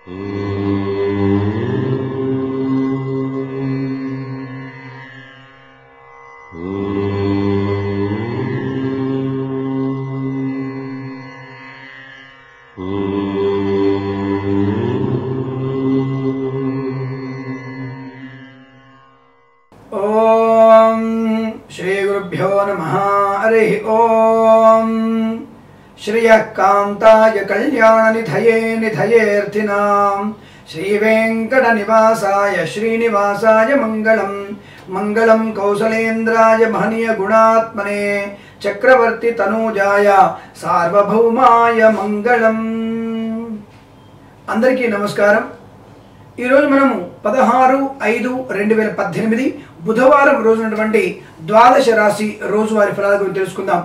ఓం శ్రీ గురుభ్యో నమ హరి ఓం శ్రియకాంతాయ కళ్యాణ నిధయే నిధయేర్థినాం శ్రీ వెంకట నివాసాయ శ్రీనివాసాయ మంగళం మంగళం కౌసలేంద్రాయ మహనీయ గుణాత్మనే చక్రవర్తి తనూజాయ సార్వభౌమాయ మంగళం అందరికీ నమస్కారం ఈరోజు మనము పదహారు ఐదు రెండు వేల పద్దెనిమిది బుధవారం రోజునటువంటి ద్వాదశ రాశి రోజువారి ఫలాల గురించి తెలుసుకుందాం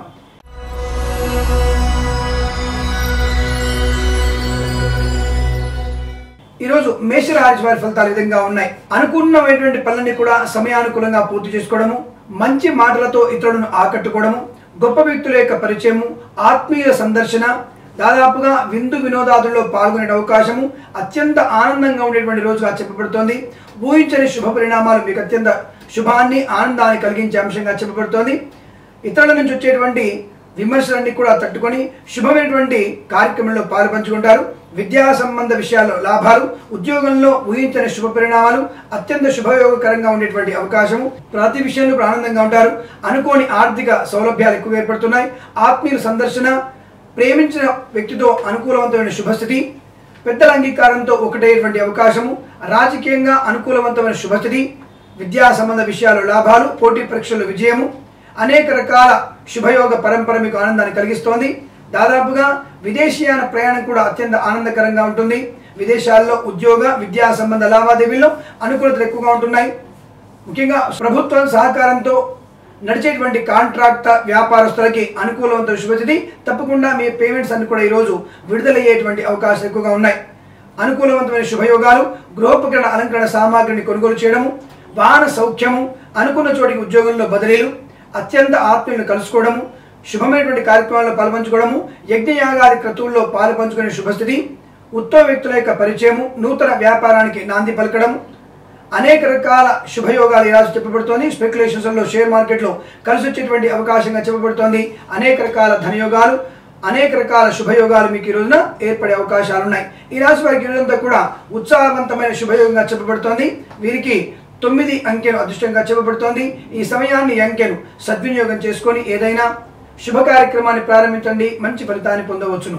ఈరోజు మేషరాశి వారి ఫలితాలు ఈ విధంగా ఉన్నాయి అనుకున్నమైనటువంటి పనులన్నీ కూడా సమయానుకూలంగా పూర్తి చేసుకోవడము మంచి మాటలతో ఇతరులను ఆకట్టుకోవడము గొప్ప వ్యక్తుల యొక్క పరిచయము ఆత్మీయ సందర్శన దాదాపుగా విందు వినోదాదుల్లో పాల్గొనే అవకాశము అత్యంత ఆనందంగా ఉండేటువంటి రోజుగా చెప్పబడుతోంది ఊహించని శుభ పరిణామాలు మీకు అత్యంత శుభాన్ని ఆనందాన్ని కలిగించే అంశంగా చెప్పబడుతోంది ఇతరుల నుంచి వచ్చేటువంటి విమర్శలన్నీ కూడా తట్టుకొని శుభమైనటువంటి కార్యక్రమంలో పాలుపంచుకుంటారు విద్యా సంబంధ విషయాల్లో లాభాలు ఉద్యోగంలో ఊహించని శుభ పరిణామాలు అత్యంత శుభయోగకరంగా ఉండేటువంటి అవకాశము ప్రతి విషయంలో కూడా ఆనందంగా ఉంటారు అనుకోని ఆర్థిక సౌలభ్యాలు ఎక్కువ ఏర్పడుతున్నాయి ఆత్మీయుల సందర్శన ప్రేమించిన వ్యక్తితో అనుకూలవంతమైన శుభస్థితి పెద్దల అంగీకారంతో ఒకటేటువంటి అవకాశము రాజకీయంగా అనుకూలవంతమైన శుభస్థితి విద్యా సంబంధ విషయాలు లాభాలు పోటీ పరీక్షల్లో విజయము అనేక రకాల శుభయోగ పరంపర మీకు ఆనందాన్ని కలిగిస్తోంది దాదాపుగా విదేశీయాన ప్రయాణం కూడా అత్యంత ఆనందకరంగా ఉంటుంది విదేశాల్లో ఉద్యోగ విద్యా సంబంధ లావాదేవీల్లో అనుకూలతలు ఎక్కువగా ఉంటున్నాయి ముఖ్యంగా ప్రభుత్వం సహకారంతో నడిచేటువంటి కాంట్రాక్ట్ వ్యాపారస్తులకి అనుకూలవంతమైన శుభతిథి తప్పకుండా మీ పేమెంట్స్ అన్ని కూడా ఈరోజు విడుదలయ్యేటువంటి అవకాశాలు ఎక్కువగా ఉన్నాయి అనుకూలవంతమైన శుభయోగాలు గృహోపకరణ అలంకరణ సామాగ్రిని కొనుగోలు చేయడము వాహన సౌఖ్యము అనుకున్న చోటికి ఉద్యోగంలో బదిలీలు అత్యంత ఆత్మీయులను కలుసుకోవడము శుభమైనటువంటి కార్యక్రమాల్లో పాల్పంచుకోవడము యజ్ఞయాగాది క్రతువుల్లో పాలు పంచుకునే శుభస్థితి ఉత్తమ వ్యక్తుల యొక్క పరిచయము నూతన వ్యాపారానికి నాంది పలకడం అనేక రకాల శుభయోగాలు ఈ రాశి చెప్పబడుతోంది స్పెక్యులేషన్స్ లో షేర్ మార్కెట్లో కలిసి వచ్చేటువంటి అవకాశంగా చెప్పబడుతోంది అనేక రకాల ధనయోగాలు అనేక రకాల శుభయోగాలు మీకు ఈ రోజున ఏర్పడే అవకాశాలు ఉన్నాయి ఈ రాశి వారికి ఈ రోజంతా కూడా ఉత్సాహవంతమైన శుభయోగంగా చెప్పబడుతోంది వీరికి తొమ్మిది అంకెను అదృష్టంగా చెప్పబడుతోంది ఈ సమయాన్ని ఈ అంకెను సద్వినియోగం చేసుకొని ఏదైనా శుభ కార్యక్రమాన్ని ప్రారంభించండి మంచి ఫలితాన్ని పొందవచ్చును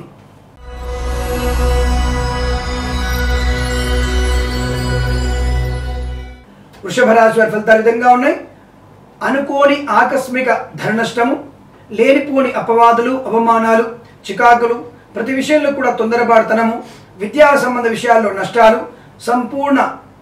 వృషభ రాశి వారి ఫలితాలు ఈ విధంగా ఉన్నాయి అనుకోని ఆకస్మిక ధన నష్టము లేనిపోని అపవాదులు అవమానాలు చికాకులు ప్రతి విషయంలో కూడా తొందరపాటుతనము విద్యా సంబంధ విషయాల్లో నష్టాలు సంపూర్ణ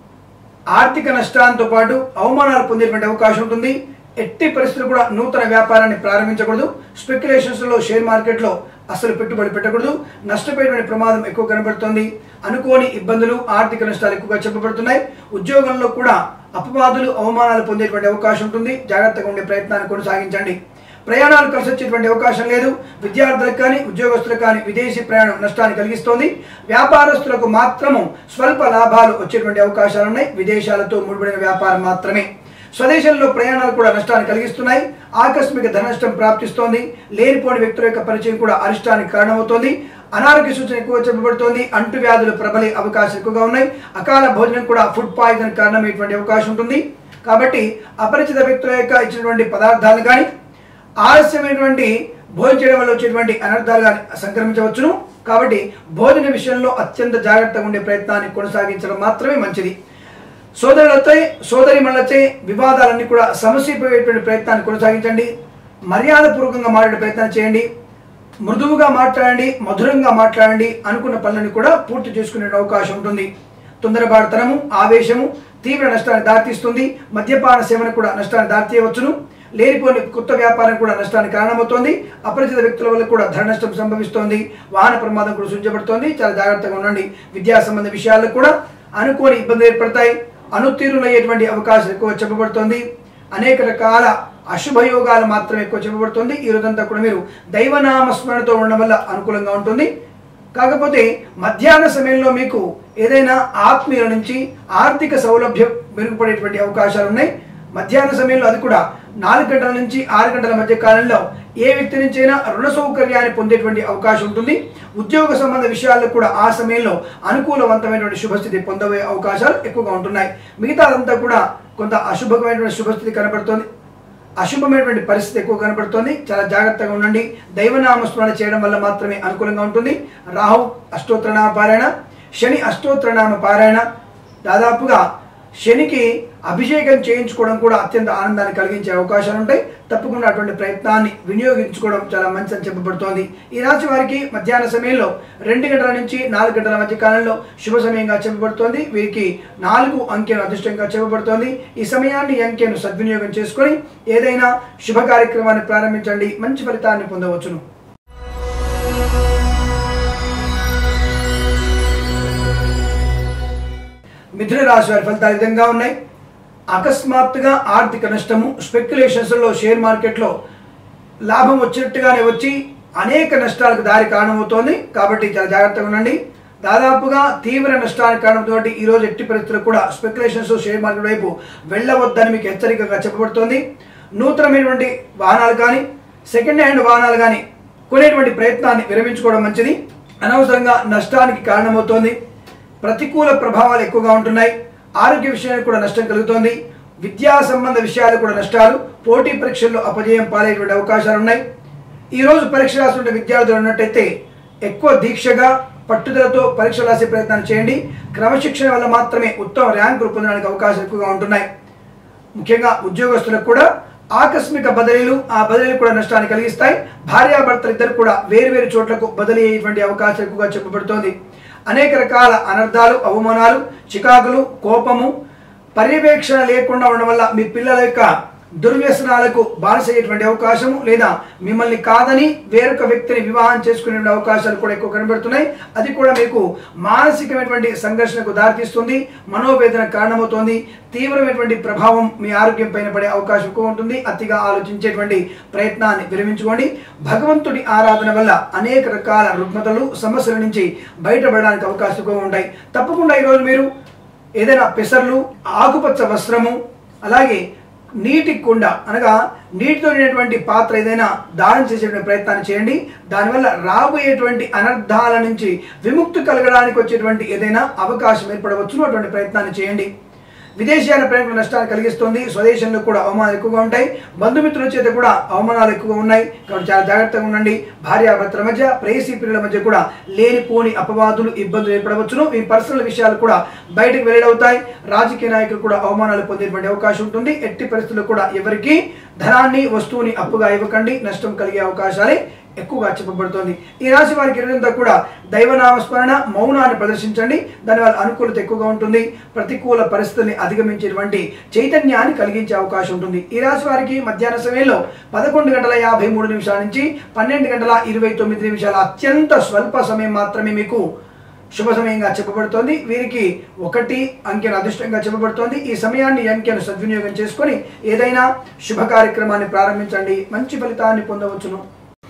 ఆర్థిక నష్టాలతో పాటు అవమానాలు పొందేటువంటి అవకాశం ఉంటుంది ఎట్టి పరిస్థితులు కూడా నూతన వ్యాపారాన్ని ప్రారంభించకూడదు స్పెక్యులేషన్స్లో షేర్ మార్కెట్లో అసలు పెట్టుబడి పెట్టకూడదు నష్టపోయేటువంటి ప్రమాదం ఎక్కువ కనబడుతోంది అనుకోని ఇబ్బందులు ఆర్థిక నష్టాలు ఎక్కువగా చెప్పబడుతున్నాయి ఉద్యోగంలో కూడా అపవాదులు అవమానాలు పొందేటువంటి అవకాశం ఉంటుంది జాగ్రత్తగా ఉండే ప్రయత్నాన్ని కొనసాగించండి ప్రయాణాలు కలిసి వచ్చేటువంటి అవకాశం లేదు విద్యార్థులకు కానీ ఉద్యోగస్తులకు కానీ విదేశీ ప్రయాణం నష్టాన్ని కలిగిస్తోంది వ్యాపారస్తులకు మాత్రము స్వల్ప లాభాలు వచ్చేటువంటి అవకాశాలు ఉన్నాయి విదేశాలతో ముడిపడిన వ్యాపారం మాత్రమే స్వదేశంలో ప్రయాణాలు కూడా నష్టాన్ని కలిగిస్తున్నాయి ఆకస్మిక ధన నష్టం ప్రాప్తిస్తోంది లేనిపోని వ్యక్తుల యొక్క పరిచయం కూడా అరిష్టానికి కారణమవుతోంది అనారోగ్య సూచన ఎక్కువ చెప్పబడుతోంది అంటు వ్యాధులు ప్రబలే అవకాశాలు ఎక్కువగా ఉన్నాయి అకాల భోజనం కూడా ఫుడ్ పాయిజన్ కారణమయ్యేటువంటి అవకాశం ఉంటుంది కాబట్టి అపరిచిత వ్యక్తుల యొక్క ఇచ్చినటువంటి పదార్థాలు కానీ ఆలస్యమైనటువంటి భోజనం చేయడం వల్ల వచ్చేటువంటి అనర్థాలు కానీ సంక్రమించవచ్చును కాబట్టి భోజన విషయంలో అత్యంత జాగ్రత్తగా ఉండే ప్రయత్నాన్ని కొనసాగించడం మాత్రమే మంచిది సోదరులతో సోదరి మళ్ళచే వివాదాలన్నీ కూడా సమస్యపోయేటువంటి ప్రయత్నాన్ని కొనసాగించండి మర్యాదపూర్వకంగా మాట్లాడే ప్రయత్నం చేయండి మృదువుగా మాట్లాడండి మధురంగా మాట్లాడండి అనుకున్న పనులను కూడా పూర్తి చేసుకునే అవకాశం ఉంటుంది తొందరపాటుతనము ఆవేశము తీవ్ర నష్టాన్ని దారితీస్తుంది మద్యపాన సేవన కూడా నష్టాన్ని దారితీయవచ్చును లేనిపోని కొత్త వ్యాపారం కూడా నష్టానికి కారణమవుతోంది అపరిచిత వ్యక్తుల వల్ల కూడా ధన నష్టం సంభవిస్తోంది వాహన ప్రమాదం కూడా సూచించబడుతోంది చాలా జాగ్రత్తగా ఉండండి విద్యా సంబంధ విషయాల్లో కూడా అనుకోని ఇబ్బందులు ఏర్పడతాయి అనుతీర్ణులయ్యేటువంటి అవకాశం ఎక్కువ చెప్పబడుతోంది అనేక రకాల అశుభయోగాలు మాత్రమే ఎక్కువ చెప్పబడుతుంది ఈ రోజంతా కూడా మీరు దైవనామ స్మరణతో ఉండడం వల్ల అనుకూలంగా ఉంటుంది కాకపోతే మధ్యాహ్న సమయంలో మీకు ఏదైనా ఆత్మీయుల నుంచి ఆర్థిక సౌలభ్యం మెరుగుపడేటువంటి అవకాశాలు ఉన్నాయి మధ్యాహ్న సమయంలో అది కూడా నాలుగు గంటల నుంచి ఆరు గంటల మధ్య కాలంలో ఏ వ్యక్తి నుంచైనా రుణ సౌకర్యాన్ని పొందేటువంటి అవకాశం ఉంటుంది ఉద్యోగ సంబంధ విషయాల్లో కూడా ఆ సమయంలో అనుకూలవంతమైనటువంటి శుభస్థితి పొందబోయే అవకాశాలు ఎక్కువగా ఉంటున్నాయి మిగతాదంతా కూడా కొంత అశుభమైనటువంటి శుభస్థితి కనబడుతోంది అశుభమైనటువంటి పరిస్థితి ఎక్కువ కనబడుతోంది చాలా జాగ్రత్తగా ఉండండి దైవనామస్మరణ చేయడం వల్ల మాత్రమే అనుకూలంగా ఉంటుంది రాహు అష్టోత్తరనామ పారాయణ శని అష్టోత్తరనామ పారాయణ దాదాపుగా శనికి అభిషేకం చేయించుకోవడం కూడా అత్యంత ఆనందాన్ని కలిగించే అవకాశాలు ఉంటాయి తప్పకుండా అటువంటి ప్రయత్నాన్ని వినియోగించుకోవడం చాలా మంచిదని చెప్పబడుతోంది ఈ రాశి వారికి మధ్యాహ్న సమయంలో రెండు గంటల నుంచి నాలుగు గంటల మధ్య కాలంలో శుభ సమయంగా చెప్పబడుతోంది వీరికి నాలుగు అంకెను అదృష్టంగా చెప్పబడుతోంది ఈ సమయాన్ని ఈ అంకెను సద్వినియోగం చేసుకొని ఏదైనా శుభ కార్యక్రమాన్ని ప్రారంభించండి మంచి ఫలితాన్ని పొందవచ్చును మిథున రాశి వారి ఫలితాలు ఈ విధంగా ఉన్నాయి అకస్మాత్తుగా ఆర్థిక నష్టము స్పెక్యులేషన్స్లో షేర్ మార్కెట్లో లాభం వచ్చినట్టుగానే వచ్చి అనేక నష్టాలకు దారి కారణమవుతోంది కాబట్టి చాలా జాగ్రత్తగా ఉండండి దాదాపుగా తీవ్ర నష్టానికి కారణంతో ఈ రోజు ఎట్టి పరిస్థితుల్లో కూడా స్పెక్యులేషన్స్ షేర్ మార్కెట్ వైపు వెళ్ళవద్దని మీకు హెచ్చరికగా చెప్పబడుతోంది నూతనమైనటువంటి వాహనాలు కానీ సెకండ్ హ్యాండ్ వాహనాలు కానీ కొనేటువంటి ప్రయత్నాన్ని విరమించుకోవడం మంచిది అనవసరంగా నష్టానికి కారణమవుతోంది ప్రతికూల ప్రభావాలు ఎక్కువగా ఉంటున్నాయి ఆరోగ్య విషయానికి కూడా నష్టం కలుగుతోంది విద్యా సంబంధ విషయాలు కూడా నష్టాలు పోటీ పరీక్షల్లో అపజయం పాలయ్యేటువంటి అవకాశాలు ఉన్నాయి ఈ రోజు పరీక్ష రాసుకుంటే విద్యార్థులు ఉన్నట్టయితే ఎక్కువ దీక్షగా పట్టుదలతో పరీక్ష రాసే ప్రయత్నాలు చేయండి క్రమశిక్షణ వల్ల మాత్రమే ఉత్తమ ర్యాంకులు పొందడానికి అవకాశాలు ఎక్కువగా ఉంటున్నాయి ముఖ్యంగా ఉద్యోగస్తులకు కూడా ఆకస్మిక బదిలీలు ఆ బదిలీలు కూడా నష్టాన్ని కలిగిస్తాయి భార్యాభర్తలు ఇద్దరు కూడా వేరు వేరు చోట్లకు బదిలీ అయ్యేటువంటి అవకాశం ఎక్కువగా చెప్పబడుతోంది అనేక రకాల అనర్థాలు అవమానాలు చికాకులు కోపము పర్యవేక్షణ లేకుండా ఉండడం వల్ల మీ పిల్లల యొక్క దుర్వ్యసనాలకు బానిసయ్యేటువంటి అవకాశము లేదా మిమ్మల్ని కాదని వేరొక వ్యక్తిని వివాహం చేసుకునే అవకాశాలు కూడా ఎక్కువ కనబడుతున్నాయి అది కూడా మీకు మానసికమైనటువంటి సంఘర్షణకు దారితీస్తుంది మనోవేదన కారణమవుతోంది తీవ్రమైనటువంటి ప్రభావం మీ ఆరోగ్యం పైన పడే అవకాశం ఎక్కువ ఉంటుంది అతిగా ఆలోచించేటువంటి ప్రయత్నాన్ని విరమించుకోండి భగవంతుడి ఆరాధన వల్ల అనేక రకాల రుగ్మతలు సమస్యల నుంచి బయటపడడానికి అవకాశం ఎక్కువ ఉంటాయి తప్పకుండా ఈరోజు మీరు ఏదైనా పెసర్లు ఆకుపచ్చ వస్త్రము అలాగే నీటి కుండ అనగా నీటితో నిండినటువంటి పాత్ర ఏదైనా దానం చేసేటువంటి ప్రయత్నాన్ని చేయండి దానివల్ల రాబోయేటువంటి అనర్థాల నుంచి విముక్తి కలగడానికి వచ్చేటువంటి ఏదైనా అవకాశం ఏర్పడవచ్చును అటువంటి ప్రయత్నాన్ని చేయండి విదేశీయాల ప్రయాణికులు నష్టాన్ని కలిగిస్తుంది స్వదేశంలో కూడా అవమానాలు ఎక్కువగా ఉంటాయి బంధుమిత్రుల చేత కూడా అవమానాలు ఎక్కువగా ఉన్నాయి కాబట్టి చాలా జాగ్రత్తగా ఉండండి భార్యాభర్తల మధ్య ప్రేయసీ పిల్లల మధ్య కూడా లేనిపోని అపవాదులు ఇబ్బందులు ఏర్పడవచ్చును ఈ పర్సనల్ విషయాలు కూడా బయటకు వెల్లడవుతాయి రాజకీయ నాయకులు కూడా అవమానాలు పొందేటువంటి అవకాశం ఉంటుంది ఎట్టి పరిస్థితుల్లో కూడా ఎవరికి ధనాన్ని వస్తువుని అప్పుగా ఇవ్వకండి నష్టం కలిగే అవకాశాలే ఎక్కువగా చెప్పబడుతోంది ఈ రాశి వారికి ఇరుదంతా కూడా దైవనామస్మరణ మౌనాన్ని ప్రదర్శించండి దానివల్ల అనుకూలత ఎక్కువగా ఉంటుంది ప్రతికూల పరిస్థితుల్ని అధిగమించేటువంటి చైతన్యాన్ని కలిగించే అవకాశం ఉంటుంది ఈ రాశి వారికి మధ్యాహ్న సమయంలో పదకొండు గంటల యాభై మూడు నిమిషాల నుంచి పన్నెండు గంటల ఇరవై తొమ్మిది నిమిషాల అత్యంత స్వల్ప సమయం మాత్రమే మీకు శుభ సమయంగా చెప్పబడుతోంది వీరికి ఒకటి అంకెను అదృష్టంగా చెప్పబడుతోంది ఈ సమయాన్ని ఈ అంకెను సద్వినియోగం చేసుకొని ఏదైనా శుభ కార్యక్రమాన్ని ప్రారంభించండి మంచి ఫలితాన్ని పొందవచ్చును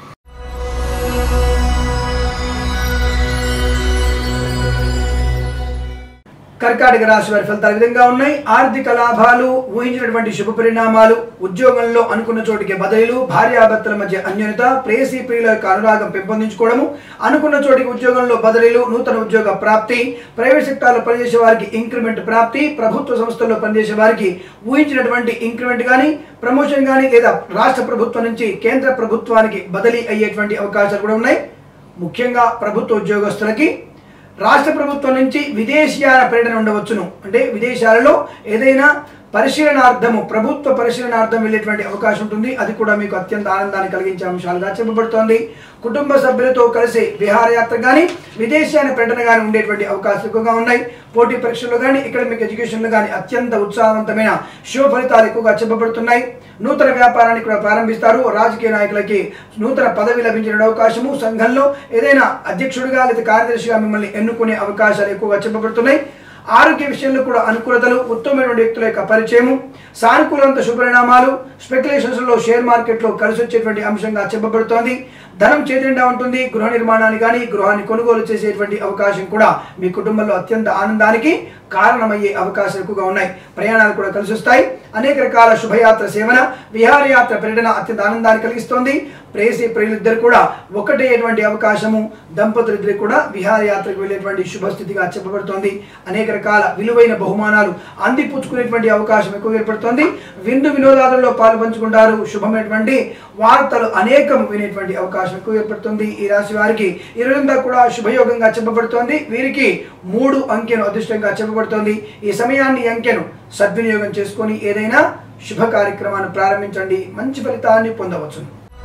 కర్కాటక రాశి వారి ఫలితాలు ఈ విధంగా ఉన్నాయి ఆర్థిక లాభాలు ఊహించినటువంటి శుభ పరిణామాలు ఉద్యోగంలో అనుకున్న చోటికి బదిలీలు భార్యాభర్తల మధ్య అన్యోన్యత ప్రేయసీ ప్రియుల యొక్క అనురాగం పెంపొందించుకోవడము అనుకున్న చోటికి ఉద్యోగంలో బదిలీలు నూతన ఉద్యోగ ప్రాప్తి ప్రైవేట్ సెక్టార్లో పనిచేసే వారికి ఇంక్రిమెంట్ ప్రాప్తి ప్రభుత్వ సంస్థల్లో పనిచేసే వారికి ఊహించినటువంటి ఇంక్రిమెంట్ కానీ ప్రమోషన్ కానీ లేదా రాష్ట్ర ప్రభుత్వం నుంచి కేంద్ర ప్రభుత్వానికి బదిలీ అయ్యేటువంటి అవకాశాలు కూడా ఉన్నాయి ముఖ్యంగా ప్రభుత్వ ఉద్యోగస్తులకి రాష్ట్ర ప్రభుత్వం నుంచి విదేశీయాల పర్యటన ఉండవచ్చును అంటే విదేశాలలో ఏదైనా పరిశీలనార్థము ప్రభుత్వ పరిశీలనార్థం వెళ్ళేటువంటి అవకాశం ఉంటుంది అది కూడా మీకు అత్యంత ఆనందాన్ని కలిగించే అంశాలుగా చెప్పబడుతోంది కుటుంబ సభ్యులతో కలిసి విహారయాత్ర కానీ విదేశాల పర్యటన కానీ ఉండేటువంటి అవకాశాలు ఎక్కువగా ఉన్నాయి పోటీ పరీక్షల్లో కానీ అకాడమిక్ ఎడ్యుకేషన్లో కానీ అత్యంత ఉత్సాహవంతమైన శుభ ఫలితాలు ఎక్కువగా చెప్పబడుతున్నాయి నూతన వ్యాపారాన్ని కూడా ప్రారంభిస్తారు రాజకీయ నాయకులకి నూతన పదవి లభించిన అవకాశము సంఘంలో ఏదైనా అధ్యక్షుడిగా లేదా కార్యదర్శిగా మిమ్మల్ని ఎన్నుకునే అవకాశాలు ఎక్కువగా చెప్పబడుతున్నాయి ఆరోగ్య విషయంలో కూడా అనుకూలతలు ఉత్తమమైనటువంటి వ్యక్తుల యొక్క పరిచయము సానుకూలంత శుభపరిణామాలు స్పెక్యులేషన్స్ లో షేర్ మార్కెట్ లో కలిసి వచ్చేటువంటి అంశంగా చెప్పబడుతోంది ధనం చేతినిండా ఉంటుంది గృహ నిర్మాణాన్ని కానీ గృహాన్ని కొనుగోలు చేసేటువంటి అవకాశం కూడా మీ కుటుంబంలో అత్యంత ఆనందానికి కారణమయ్యే అవకాశాలు ఎక్కువగా ఉన్నాయి ప్రయాణాలు కూడా కలిసి వస్తాయి అనేక రకాల శుభయాత్ర సేవన విహారయాత్ర పర్యటన అత్యంత ఆనందాన్ని కలిగిస్తోంది ప్రేసి ప్రియులిద్దరు కూడా ఒకటేటువంటి అవకాశము దంపతులిద్దరు కూడా విహారయాత్రకు వెళ్ళేటువంటి శుభస్థితిగా చెప్పబడుతోంది అనేక రకాల విలువైన బహుమానాలు అందిపుచ్చుకునేటువంటి అవకాశం ఎక్కువ ఏర్పడుతోంది విందు వినోదాలలో పాలు పంచుకుంటారు శుభమైనటువంటి వార్తలు అనేకం వినేటువంటి అవకాశం ఎక్కువ ఏర్పడుతుంది ఈ రాశి వారికి ఈ రోజంతా కూడా శుభయోగంగా చెప్పబడుతోంది వీరికి మూడు అంకెను అదృష్టంగా చెప్పబడుతోంది ఈ సమయాన్ని ఈ అంకెను సద్వినియోగం చేసుకొని ఏదైనా శుభ కార్యక్రమాన్ని ప్రారంభించండి మంచి ఫలితాన్ని పొందవచ్చు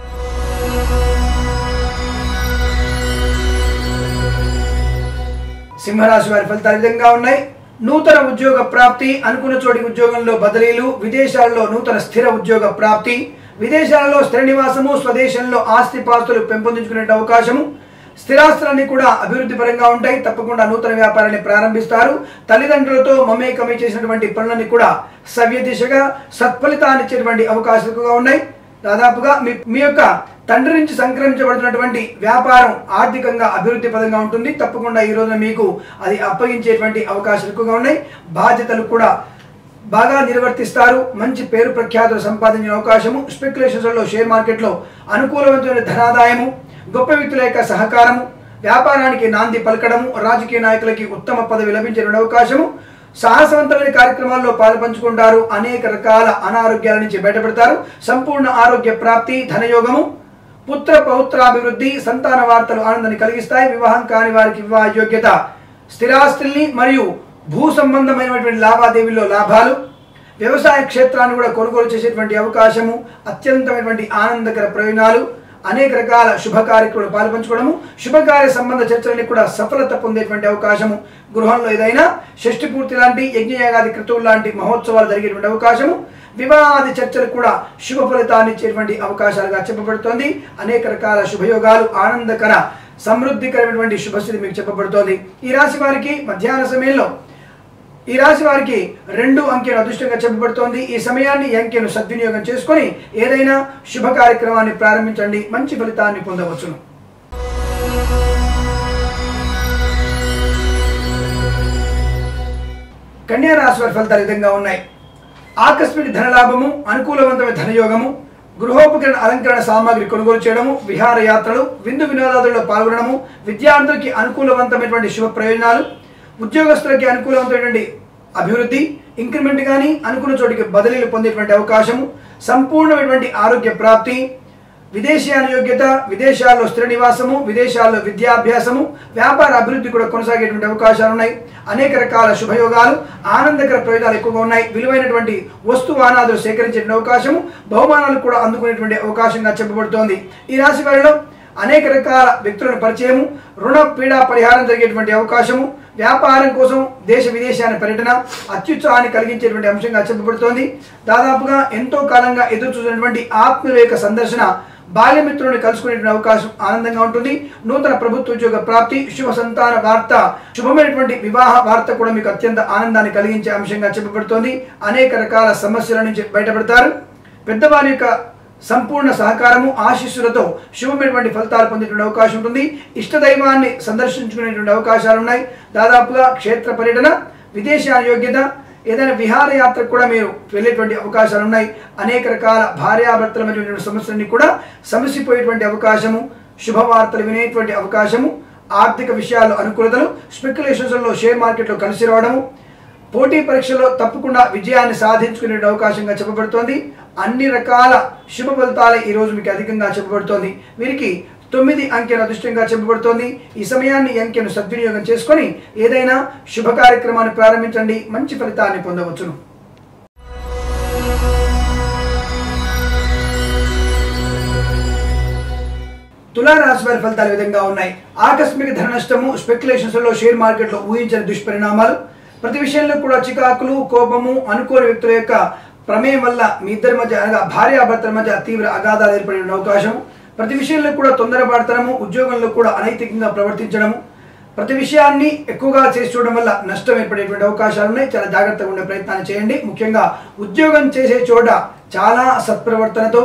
సింహరాశి వారి ఫలితాలు ఈ విధంగా ఉన్నాయి నూతన ఉద్యోగ ప్రాప్తి అనుకున్న చోటి ఉద్యోగంలో బదిలీలు విదేశాల్లో నూతన స్థిర ఉద్యోగ ప్రాప్తి విదేశాలలో స్థిర నివాసము స్వదేశంలో ఆస్తి పాస్తులు పెంపొందించుకునే అవకాశము స్థిరాస్తులన్నీ కూడా అభివృద్ధి పరంగా ఉంటాయి తప్పకుండా నూతన వ్యాపారాన్ని ప్రారంభిస్తారు తల్లిదండ్రులతో మమేకమై చేసినటువంటి పనులన్నీ కూడా సవ్య దిశగా సత్ఫలితాన్ని ఇచ్చేటువంటి అవకాశాలు ఎక్కువగా ఉన్నాయి దాదాపుగా మీ మీ యొక్క తండ్రి నుంచి సంక్రమించబడుతున్నటువంటి వ్యాపారం ఆర్థికంగా అభివృద్ధి పదంగా ఉంటుంది తప్పకుండా ఈ రోజున మీకు అది అప్పగించేటువంటి అవకాశాలు ఎక్కువగా ఉన్నాయి బాధ్యతలు కూడా బాగా నిర్వర్తిస్తారు మంచి పేరు ప్రఖ్యాతులు సంపాదించిన అవకాశము స్పెక్యులేషన్స్లో షేర్ మార్కెట్లో అనుకూలవంతమైన ధనాదాయము గొప్ప వ్యక్తుల యొక్క సహకారము వ్యాపారానికి నాంది పలకడము రాజకీయ నాయకులకి ఉత్తమ పదవి లభించే అవకాశము సాహసవంతమైన కార్యక్రమాల్లో పాల్పంచుకుంటారు అనేక రకాల అనారోగ్యాల నుంచి బయటపడతారు సంపూర్ణ ఆరోగ్య ప్రాప్తి ధనయోగము పుత్ర పౌత్రాభివృద్ధి సంతాన వార్తలు ఆనందాన్ని కలిగిస్తాయి వివాహం కాని వారికి వివాహ యోగ్యత స్థిరాస్తుల్ని మరియు భూ సంబంధమైనటువంటి లావాదేవీల్లో లాభాలు వ్యవసాయ క్షేత్రాన్ని కూడా కొనుగోలు చేసేటువంటి అవకాశము అత్యంతమైనటువంటి ఆనందకర ప్రయోజనాలు అనేక రకాల శుభ కార్యక్రమాలు పాల్పంచుకోవడము శుభకార్య సంబంధ చర్చలని కూడా సఫలత పొందేటువంటి అవకాశము గృహంలో ఏదైనా షష్ఠి పూర్తి లాంటి యజ్ఞయాగాది క్రతువులు లాంటి మహోత్సవాలు జరిగేటువంటి అవకాశము వివాహాది చర్చలు కూడా శుభ ఫలితాన్ని ఇచ్చేటువంటి అవకాశాలుగా చెప్పబడుతోంది అనేక రకాల శుభయోగాలు ఆనందకర సమృద్ధికరమైనటువంటి శుభస్థితి మీకు చెప్పబడుతోంది ఈ రాశి వారికి మధ్యాహ్న సమయంలో ఈ రాశి వారికి రెండు అంకెను అదృష్టంగా చెప్పబడుతోంది ఈ సమయాన్ని ఈ అంకెను సద్వినియోగం చేసుకొని ఏదైనా శుభ కార్యక్రమాన్ని ప్రారంభించండి మంచి ఫలితాన్ని పొందవచ్చును కన్యా రాశి వారి ఫలితాలు ఈ విధంగా ఉన్నాయి ఆకస్మిక ధనలాభము అనుకూలవంతమైన ధనయోగము గృహోపకరణ అలంకరణ సామాగ్రి కొనుగోలు చేయడము విహారయాత్రలు విందు వినోదాదుల్లో పాల్గొనడము విద్యార్థులకి అనుకూలవంతమైనటువంటి శుభ ప్రయోజనాలు ఉద్యోగస్తులకి అనుకూలవంతమైనటువంటి అభివృద్ధి ఇంక్రిమెంట్ కానీ అనుకున్న చోటికి బదిలీలు పొందేటువంటి అవకాశము సంపూర్ణమైనటువంటి ఆరోగ్య ప్రాప్తి విదేశీయాన యోగ్యత విదేశాల్లో స్థిర నివాసము విదేశాల్లో విద్యాభ్యాసము వ్యాపార అభివృద్ధి కూడా కొనసాగేటువంటి అవకాశాలు ఉన్నాయి అనేక రకాల శుభయోగాలు ఆనందకర ప్రయోజనాలు ఎక్కువగా ఉన్నాయి విలువైనటువంటి వస్తు వానాదులు సేకరించే అవకాశము బహుమానాలు కూడా అందుకునేటువంటి అవకాశంగా చెప్పబడుతోంది ఈ రాశి వారిలో అనేక రకాల వ్యక్తులను పరిచయము రుణ పీడా పరిహారం జరిగేటువంటి అవకాశము వ్యాపారం కోసం దేశ విదేశాల పర్యటన అత్యుత్సాహాన్ని కలిగించేటువంటి అంశంగా చెప్పబడుతోంది దాదాపుగా ఎంతో కాలంగా ఎదురు చూసినటువంటి ఆత్మీయుల యొక్క సందర్శన బాల్యమిత్రులను కలుసుకునేటువంటి అవకాశం ఆనందంగా ఉంటుంది నూతన ప్రభుత్వ ఉద్యోగ ప్రాప్తి శుభ సంతాన వార్త శుభమైనటువంటి వివాహ వార్త కూడా మీకు అత్యంత ఆనందాన్ని కలిగించే అంశంగా చెప్పబడుతోంది అనేక రకాల సమస్యల నుంచి బయటపడతారు పెద్దవారి యొక్క సంపూర్ణ సహకారము ఆశీస్సులతో శుభమైనటువంటి ఫలితాలు పొందేటువంటి అవకాశం ఉంటుంది ఇష్టదైవాన్ని సందర్శించుకునేటువంటి అవకాశాలు ఉన్నాయి దాదాపుగా క్షేత్ర పర్యటన విదేశాల యోగ్యత ఏదైనా విహారయాత్రకు కూడా మీరు వెళ్ళేటువంటి అవకాశాలు ఉన్నాయి అనేక రకాల భార్యాభర్తల మధ్య ఉన్నటువంటి సమస్యలన్నీ కూడా సమసిపోయేటువంటి అవకాశము శుభవార్తలు వినేటువంటి అవకాశము ఆర్థిక విషయాల్లో అనుకూలతలు స్పెక్యులేషన్స్లో షేర్ మార్కెట్లో కలిసి రావడము పోటీ పరీక్షలో తప్పకుండా విజయాన్ని సాధించుకునే అవకాశంగా చెప్పబడుతోంది అన్ని రకాల శుభ ఫలితాలు ఈ రోజు మీకు అధికంగా చెప్పబడుతోంది వీరికి తొమ్మిది అంకెను అదృష్టంగా చెప్పబడుతోంది ఈ సమయాన్ని ఈ అంకెను సద్వినియోగం చేసుకొని ఏదైనా శుభ కార్యక్రమాన్ని ప్రారంభించండి మంచి ఫలితాన్ని పొందవచ్చును తులారాశి వారి ఫలితాలు ఈ విధంగా ఉన్నాయి ఆకస్మిక ధన నష్టము స్పెక్యులేషన్స్ లో షేర్ మార్కెట్ లో ఊహించని దుష్పరిణామాలు ప్రతి విషయంలో కూడా చికాకులు కోపము అనుకోని వ్యక్తుల యొక్క ప్రమేయం వల్ల మీ ఇద్దరి మధ్య అనగా భార్యాభర్తల మధ్య తీవ్ర అగాధాలు ఏర్పడే అవకాశం ప్రతి విషయంలో కూడా తొందరపడతనము ఉద్యోగంలో కూడా అనైతికంగా ప్రవర్తించడము ప్రతి విషయాన్ని ఎక్కువగా చేసి చూడడం వల్ల నష్టం ఏర్పడేటువంటి అవకాశాలు ఉన్నాయి చాలా జాగ్రత్తగా ఉండే ప్రయత్నాన్ని చేయండి ముఖ్యంగా ఉద్యోగం చేసే చోట చాలా సత్ప్రవర్తనతో